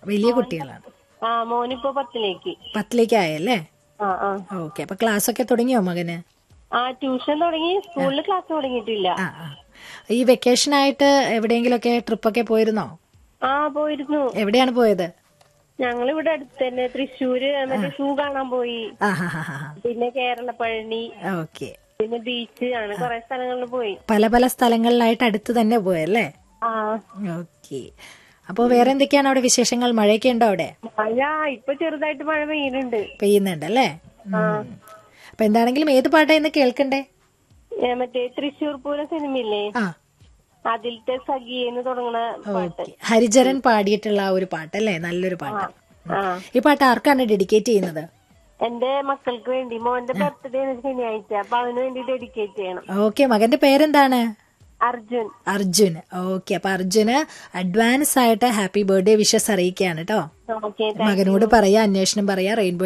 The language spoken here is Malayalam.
വലിയ കുട്ടികളാണ് ആ മോനിപ്പോ പത്തിലേക്ക് പത്തിലേക്ക് ആയല്ലേ ആ ആ ഓക്കെ അപ്പൊ ക്ലാസ് ഒക്കെ തുടങ്ങിയോ മകന് ആ ട്യൂഷൻ തുടങ്ങി സ്കൂളിൽ ക്ലാസ് തുടങ്ങിയിട്ടില്ല ആ ആ ഈ വെക്കേഷൻ ആയിട്ട് എവിടെയെങ്കിലുമൊക്കെ ട്രിപ്പൊക്കെ പോയിരുന്നോ ആ പോയിരുന്നു എവിടെയാണ് പോയത് ഞങ്ങൾ ഇവിടെ അടുത്ത് തന്നെ തൃശ്ശൂര് മറ്റേ സൂ കാണാൻ പോയി ആ ഹാ ഹാ ഹാ പിന്നെ കേരള പഴനി ഓക്കെ പിന്നെ ബീച്ച് ആണ് കുറെ സ്ഥലങ്ങളിൽ പോയി പല പല സ്ഥലങ്ങളിലായിട്ട് അടുത്ത് തന്നെ പോയല്ലേ ആ ഓക്കെ അപ്പൊ വേറെ എന്തൊക്കെയാണ് അവിടെ വിശേഷങ്ങൾ മഴയൊക്കെ ഉണ്ടോ അവിടെ മഴ ഇപ്പൊ ചെറുതായിട്ട് മഴ പെയ്യുന്നുണ്ട് പെയ്യുന്നുണ്ട് അല്ലേ ഉം. അപ്പൊ എന്താണെങ്കിലും ഏത് പാട്ടാ ഇന്ന് കേൾക്കണ്ടേ ഏ, മറ്റേ തൃശ്ശൂർ പൂരം സിനിമയില്ലേ ആ അതിലത്തെ സഖിയെന്ന് തുടങ്ങുന്ന പാട്ട് ഓക്കെ ഹരിചരൺ പാടിയിട്ടുള്ള ആ ഒരു പാട്ടല്ലേ നല്ലൊരു പാട്ട് ആ ഈ പാട്ട് ആർക്കാണ് ഡെഡിക്കേറ്റ് ചെയ്യുന്നത് എന്റെ മക്കൾക്ക് വേണ്ടി മോന്റെ ബർത്ത്ഡേ ആണ് ശനിയാഴ്ച അപ്പൊ അവന് വേണ്ടി ഡെഡിക്കേറ്റ് ചെയ്യണം ഓക്കെ മകന്റെ പേരെന്താണ് അർജുൻ അർജുൻ ഓക്കെ അപ്പൊ അർജുന് അഡ്വാൻസ് ആയിട്ട് ഹാപ്പി ബർത്ത്ഡേ വിഷസ് അറിയിക്കുകയാണ് കേട്ടോ ഓക്കെ മകനോട് പറയാ അന്വേഷണം പറയാ റെയിൻബോ